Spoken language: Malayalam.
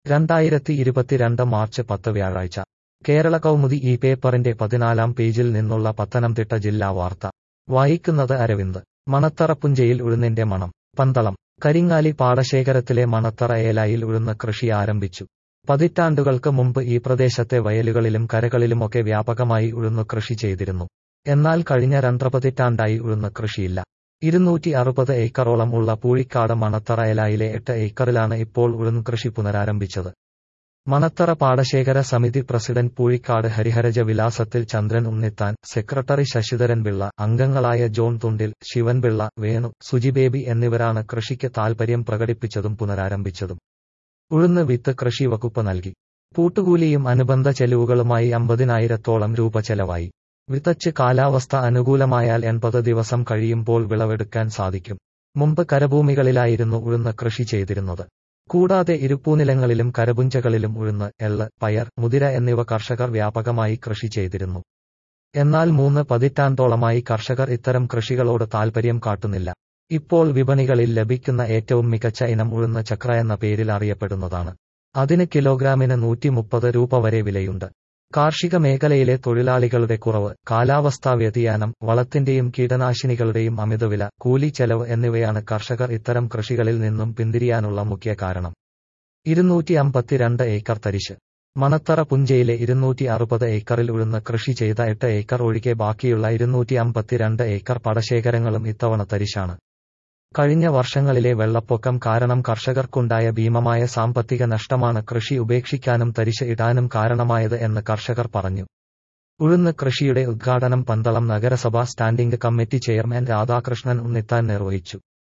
രണ്ടായിരത്തി ഇരുപത്തിരണ്ട് മാർച്ച് പത്ത് വ്യാഴാഴ്ച കേരള കൗമുദി ഈ പേപ്പറിന്റെ പതിനാലാം പേജിൽ നിന്നുള്ള പത്തനംതിട്ട ജില്ലാ വാർത്ത വായിക്കുന്നത് അരവിന്ദ് മണത്തറപ്പുഞ്ചയിൽ ഉഴുന്നിന്റെ മണം പന്തളം കരിങ്ങാലി പാടശേഖരത്തിലെ മണത്തറ ഏലായിൽ ഉഴുന്ന് കൃഷി ആരംഭിച്ചു പതിറ്റാണ്ടുകൾക്ക് മുമ്പ് ഈ പ്രദേശത്തെ വയലുകളിലും കരകളിലുമൊക്കെ വ്യാപകമായി ഉഴുന്നു കൃഷി ചെയ്തിരുന്നു എന്നാൽ കഴിഞ്ഞ രണ്ടര ഉഴുന്ന് കൃഷിയില്ല ഇരുന്നൂറ്റി അറുപത് ഏക്കറോളം ഉള്ള പൂഴിക്കാട് മണത്തറ ഏലായിലെ എട്ട് ഏക്കറിലാണ് ഇപ്പോൾ ഉഴുന്ന് കൃഷി പുനരാരംഭിച്ചത് മണത്തറ പാടശേഖര സമിതി പ്രസിഡന്റ് പൂഴിക്കാട് ഹരിഹരജ വിലാസത്തിൽ ചന്ദ്രൻ ഉണ്ണിത്താൻ സെക്രട്ടറി ശശിധരൻ പിള്ള അംഗങ്ങളായ ജോൺ തുണ്ടിൽ ശിവൻപിള്ള വേണു സുജിബേബി എന്നിവരാണ് കൃഷിക്ക് താൽപര്യം പ്രകടിപ്പിച്ചതും പുനരാരംഭിച്ചതും ഉഴുന്ന് വിത്ത് കൃഷി വകുപ്പ് നൽകി പൂട്ടുകൂലിയും അനുബന്ധ ചെലവുകളുമായി അമ്പതിനായിരത്തോളം രൂപ ചെലവായി വിതച്ച് കാലാവസ്ഥ അനുകൂലമായാൽ എൺപത് ദിവസം കഴിയുമ്പോൾ വിളവെടുക്കാൻ സാധിക്കും മുമ്പ് കരഭൂമികളിലായിരുന്നു ഉഴുന്ന് കൃഷി ചെയ്തിരുന്നത് കൂടാതെ ഇരുപ്പൂനിലങ്ങളിലും കരപുഞ്ചകളിലും ഉഴുന്ന് എള്ള് പയർ മുതിര എന്നിവ കർഷകർ വ്യാപകമായി കൃഷി ചെയ്തിരുന്നു എന്നാൽ മൂന്ന് പതിറ്റാണ്ടോളമായി കർഷകർ ഇത്തരം കൃഷികളോട് താൽപര്യം കാട്ടുന്നില്ല ഇപ്പോൾ വിപണികളിൽ ലഭിക്കുന്ന ഏറ്റവും മികച്ച ഇനം ഉഴുന്ന് ചക്ര എന്ന പേരിൽ അറിയപ്പെടുന്നതാണ് അതിന് കിലോഗ്രാമിന് നൂറ്റി മുപ്പത് രൂപ വരെ വിലയുണ്ട് കാർഷിക മേഖലയിലെ തൊഴിലാളികളുടെ കുറവ് കാലാവസ്ഥാ വ്യതിയാനം വളത്തിന്റെയും കീടനാശിനികളുടെയും അമിതവില കൂലി ചെലവ് എന്നിവയാണ് കർഷകർ ഇത്തരം കൃഷികളിൽ നിന്നും പിന്തിരിയാനുള്ള മുഖ്യ കാരണം ഇരുന്നൂറ്റി അമ്പത്തിരണ്ട് ഏക്കർ തരിശ് മണത്തറ പുഞ്ചയിലെ ഇരുന്നൂറ്റി അറുപത് ഏക്കറിൽ ഉഴുന്ന് കൃഷി ചെയ്ത എട്ട് ഏക്കർ ഒഴികെ ബാക്കിയുള്ള ഇരുന്നൂറ്റി അമ്പത്തിരണ്ട് ഏക്കർ പടശേഖരങ്ങളും ഇത്തവണ തരിശാണ് കഴിഞ്ഞ വർഷങ്ങളിലെ വെള്ളപ്പൊക്കം കാരണം കർഷകർക്കുണ്ടായ ഭീമമായ സാമ്പത്തിക നഷ്ടമാണ് കൃഷി ഉപേക്ഷിക്കാനും തരിശ് ഇടാനും കാരണമായത് എന്ന് കർഷകർ പറഞ്ഞു ഉഴുന്ന് കൃഷിയുടെ ഉദ്ഘാടനം പന്തളം നഗരസഭാ standing committee chairman Radhakrishnan Unnithan നിർവഹിച്ചു